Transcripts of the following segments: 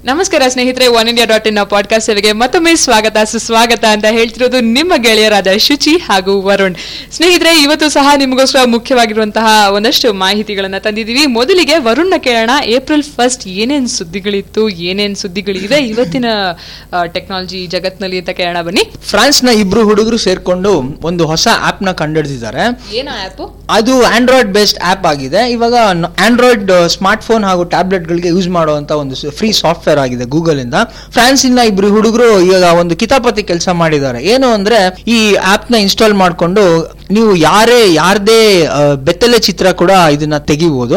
ನಮಸ್ಕಾರ ಸ್ನೇಹಿತರೆ one India dot in podcast ಸೇವೆಗೆ ಮತ್ತೊಮ್ಮೆ ಸ್ವಾಗತ ಸುಸ್ವಾಗತ ಅಂತ ಹೇಳ್ತಿರೋದು ನಿಮ್ಮ ಗೆಳೆಯರಾದ ಶುಚಿ ಹಾಗೂ ವರುಣ್ ಸ್ನೇಹಿತರೆ ಇವತ್ತು ಸಹ ನಿಮಗೋಸ್ಕರ ಮುಖ್ಯವಾಗಿರುವಂತಹ ಒಂದಷ್ಟು ಮಾಹಿತಿಗಳನ್ನ ತಂದಿದ್ದೀವಿ ಮೊದಲಿಗೆ ವರುಣ್ನ ಕೇಳೋಣ ಏಪ್ರಿಲ್ ಫಸ್ಟ್ ಏನೇನ್ ಸುದ್ದಿಗಳಿತ್ತು ಏನೇನ್ ಸುದ್ದಿಗಳಿವೆ ಇವತ್ತಿನ ಟೆಕ್ನಾಲಜಿ ಜಗತ್ನಲ್ಲಿ ಅಂತ ಕೇಳೋಣ ಬನ್ನಿ ಫ್ರಾನ್ಸ್ ನ ಇಬ್ರು ಹುಡುಗರು ಸೇರ್ಕೊಂಡು ಒಂದು ಹೊಸ ಆಪ್ ನ ಕಂಡುಹಿಡಿದಿದ್ದಾರೆ ಏನೋ ಆ್ಯಪ್ ಅದು ಆಂಡ್ರಾಯ್ಡ್ ಬೇಸ್ಡ್ ಆಪ್ ಆಗಿದೆ ಇವಾಗ ಆಂಡ್ರಾಯ್ಡ್ ಸ್ಮಾರ್ಟ್ ಫೋನ್ ಹಾಗೂ ಟ್ಯಾಬ್ಲೆಟ್ ಗಳಿಗೆ ಯೂಸ್ ಮಾಡುವಂತ ಒಂದು ಫ್ರೀ ಸಾಫ್ಟ್ವೇರ್ ಆಗಿದೆ ಗೂಗಲ್ ಇಂದ ಫ್ರಾನ್ಸ್ ಇಂದ ಇಬ್ರು ಹುಡುಗರು ಈಗ ಒಂದು ಕಿತಾಪತಿ ಕೆಲಸ ಮಾಡಿದ್ದಾರೆ ಏನು ಅಂದ್ರೆ ಈ ಆಪ್ ನ ಇನ್ಸ್ಟಾಲ್ ಮಾಡ್ಕೊಂಡು ನೀವು ಯಾರೇ ಯಾರದೇ ಬೆತ್ತಲೆ ಚಿತ್ರ ಕೂಡ ಇದನ್ನ ತೆಗಿಬಹುದು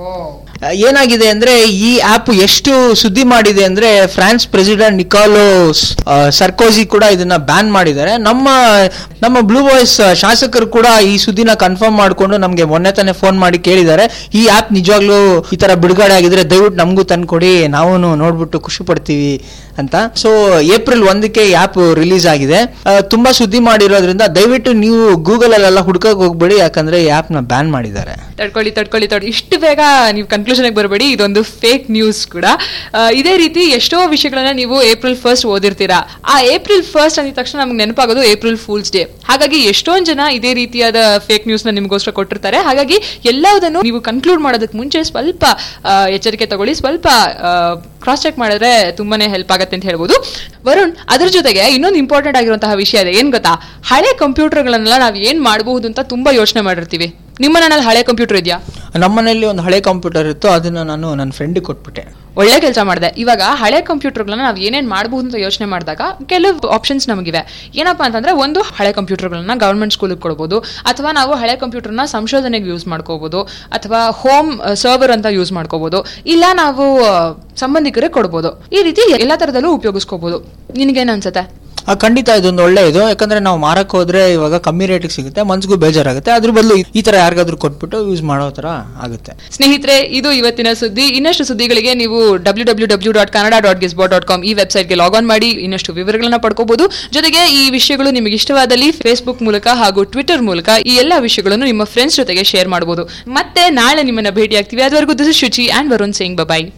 ಏನಾಗಿದೆ ಅಂದ್ರೆ ಈ ಆಪ್ ಎಷ್ಟು ಸುದ್ದಿ ಮಾಡಿದೆ ಅಂದ್ರೆ ಫ್ರಾನ್ಸ್ ಪ್ರೆಸಿಡೆಂಟ್ ನಿಕಾಲೋ ಸರ್ಕೋಜಿ ಕೂಡ ಇದನ್ನ ಬ್ಯಾನ್ ಮಾಡಿದ್ದಾರೆ ನಮ್ಮ ನಮ್ಮ ಬ್ಲೂ ಬಾಯ್ಸ್ ಶಾಸಕರು ಕೂಡ ಈ ಸುದ್ದಿನ ಕನ್ಫರ್ಮ್ ಮಾಡ್ಕೊಂಡು ನಮ್ಗೆ ಮೊನ್ನೆ ತಾನೇ ಫೋನ್ ಮಾಡಿ ಕೇಳಿದ್ದಾರೆ ಈ ಆಪ್ ನಿಜವಾಗ್ಲೂ ಈ ತರ ಬಿಡುಗಡೆ ಆಗಿದ್ರೆ ದಯವಿಟ್ಟು ನಮಗೂ ತಂದ್ಕೊಡಿ ನಾವು ನೋಡ್ಬಿಟ್ಟು ಖುಷಿ ಪಡ್ತೀವಿ ಅಂತ ಸೊ ಏಪ್ರಿಲ್ ಒಂದಕ್ಕೆ ಈ ಆಪ್ ರಿಲೀಸ್ ಆಗಿದೆ ಆ, ತುಂಬಾ ಸುದ್ದಿ ಮಾಡಿರೋದ್ರಿಂದ ದಯವಿಟ್ಟು ನೀವು ಗೂಗಲ್ ಅಲ್ಲೆಲ್ಲ ಹುಡ್ಕಕ್ ಹೋಗ್ಬೇಡಿ ಯಾಕಂದ್ರೆ ಈ ಆಪ್ ನ ಬ್ಯಾನ್ ಮಾಡಿದ್ದಾರೆ ತಡ್ಕೊಳ್ಳಿ ತಡ್ಕೊಳ್ಳಿ ತಡ್ ಇಷ್ಟು ಬೇಗ ನೀವು ಕನ್ಕ್ಲೂಷನ್ ಬರಬೇಡಿ ಇದೊಂದು ಫೇಕ್ ನ್ಯೂಸ್ ಕೂಡ ಆ, ಇದೇ ರೀತಿ ಎಷ್ಟೋ ವಿಷಯಗಳನ್ನ ನೀವು ಏಪ್ರಿಲ್ ಫಸ್ಟ್ ಓದಿರ್ತೀರಾ ಆ ಏಪ್ರಿಲ್ ಫಸ್ಟ್ ಅಂದಿದ ತಕ್ಷಣ ನಮ್ಗೆ ನೆನಪಾಗೋದು ಏಪ್ರಿಲ್ ಫೂಲ್ಸ್ ಡೇ ಹಾಗಾಗಿ ಎಷ್ಟೊಂದು ಜನ ಇದೇ ರೀತಿಯಾದ ಫೇಕ್ ನ್ಯೂಸ್ ನ ನಿಮಗೋಸ್ಕರ ಕೊಟ್ಟಿರ್ತಾರೆ ಹಾಗಾಗಿ ಎಲ್ಲದನ್ನು ನೀವು ಕನ್ಕ್ಲೂಡ್ ಮಾಡೋದಕ್ಕೆ ಮುಂಚೆ ಸ್ವಲ್ಪ ಆ, ಎಚ್ಚರಿಕೆ ತಗೊಳ್ಳಿ ಸ್ವಲ್ಪ ಕ್ರಾಸ್ ಚೆಕ್ ಮಾಡಿದ್ರೆ ತುಂಬಾನೇ ಹೆಲ್ಪ್ ಆಗುತ್ತೆ ಅಂತ ಹೇಳ್ಬೋದು ವರುಣ್ ಅದ್ರ ಜೊತೆಗೆ ಇನ್ನೊಂದು ಇಂಪಾರ್ಟೆಂಟ್ ಆಗಿರುವಂತಹ ವಿಷಯ ಇದೆ ಏನ್ ಗೊತ್ತಾ ಹಳೆ ಕಂಪ್ಯೂಟರ್ಗಳನ್ನೆಲ್ಲ ನಾವು ಏನ್ ಮಾಡಬಹುದು ಅಂತ ತುಂಬಾ ಯೋಚನೆ ಮಾಡಿರ್ತೀವಿ ನಿಮ್ಮ ಮನೇಲಿ ಹಳೆ ಕಂಪ್ಯೂಟರ್ ಇದೆಯಾ ನಮ್ಮನೇಲಿ ಒಂದು ಹಳೆ ಕಂಪ್ಯೂಟರ್ ಇತ್ತು ಅದನ್ನ ನಾನು ನನ್ನ ಫ್ರೆಂಡಿಗೆ ಕೊಟ್ಬಿಟ್ಟೆ ಒಳ್ಳೆ ಕೆಲಸ ಮಾಡಿದೆ ಇವಾಗ ಹಳೆ ಕಂಪ್ಯೂಟರ್ಗಳನ್ನ ನಾವು ಏನೇನ್ ಮಾಡಬಹುದು ಅಂತ ಯೋಚನೆ ಮಾಡಿದಾಗ ಕೆಲವು ಆಪ್ಷನ್ಸ್ ನಮಗಿವೆ ಏನಪ್ಪಾ ಅಂತಂದ್ರೆ ಒಂದು ಹಳೆ ಕಂಪ್ಯೂಟರ್ಗಳನ್ನ ಗವರ್ಮೆಂಟ್ ಸ್ಕೂಲಿಗೆ ಕೊಡ್ಬೋದು ಅಥವಾ ನಾವು ಹಳೆ ಕಂಪ್ಯೂಟರ್ನ ಸಂಶೋಧನೆಗೆ ಯೂಸ್ ಮಾಡ್ಕೋಬಹುದು ಅಥವಾ ಹೋಮ್ ಸರ್ವರ್ ಅಂತ ಯೂಸ್ ಮಾಡ್ಕೋಬಹುದು ಇಲ್ಲ ನಾವು ಆ, ಸಂಬಂಧಿಕರಿಗೆ ಕೊಡ್ಬೋದು ಈ ರೀತಿ ಎಲ್ಲಾ ತರದಲ್ಲೂ ಉಪಯೋಗಿಸ್ಕೋಬಹುದು ನಿನಗೇನ್ ಅನ್ಸುತ್ತೆ ಆ, ಖಂಡಿತ ಇದೊಂದು ಒಳ್ಳೆ ಇದು ಯಾಕಂದ್ರೆ ನಾವು ಮಾರಕ್ ಹೋದ್ರೆ ಇವಾಗ ಕಮ್ಮಿ ರೇಟಿಗೆ ಸಿಗುತ್ತೆ ಮನ್ಸಿಗೂ ಬೇಜಾರಾಗುತ್ತೆ ಅದ್ರ ಬದಲು ಈ ತರ ಯಾರಿಗಾದ್ರೂ ಕೊಟ್ಬಿಟ್ಟು ಯೂಸ್ ಮಾಡೋ ತರ ಆಗುತ್ತೆ ಸ್ನೇಹಿತರೆ ಇದು ಇವತ್ತಿನ ಸುದ್ದಿ ಇನ್ನಷ್ಟು ಸುದ್ದಿಗಳಿಗೆ ನೀವು W W W dot Kannada dot ಗಿಸ್ಬೋ ಡಾಟ್ ಕಾಮ್ ಈ ವೆಬ್ಸೈಟ್ಗೆ ಲಾಗ್ ಆನ್ ಮಾಡಿ ಇನ್ನಷ್ಟು ವಿವರಗಳನ್ನ ಪಡ್ಕೋಬಹುದು ಜೊತೆಗೆ ಈ ವಿಷಯಗಳು ನಿಮಗೆ ಇಷ್ಟವಾದಲ್ಲಿ ಫೇಸ್ಬುಕ್ ಮೂಲಕ ಹಾಗೂ ಟ್ವಿಟರ್ ಮೂಲಕ ಈ ಎಲ್ಲ ವಿಷಯಗಳನ್ನು ನಿಮ್ಮ ಫ್ರೆಂಡ್ಸ್ ಜೊತೆಗೆ ಶೇರ್ ಮಾಡಬಹುದು ಮತ್ತೆ ನಾಳೆ ನಿಮ್ಮನ್ನ ಭೇಟಿ ಆಗ್ತೀವಿ ಅದುವರೆಗೂ ದಿಸ್ ಶುಚಿ ಅಂಡ್ ವರುಣ್ ಸಿಂಗ್ ಬಬಾಯ್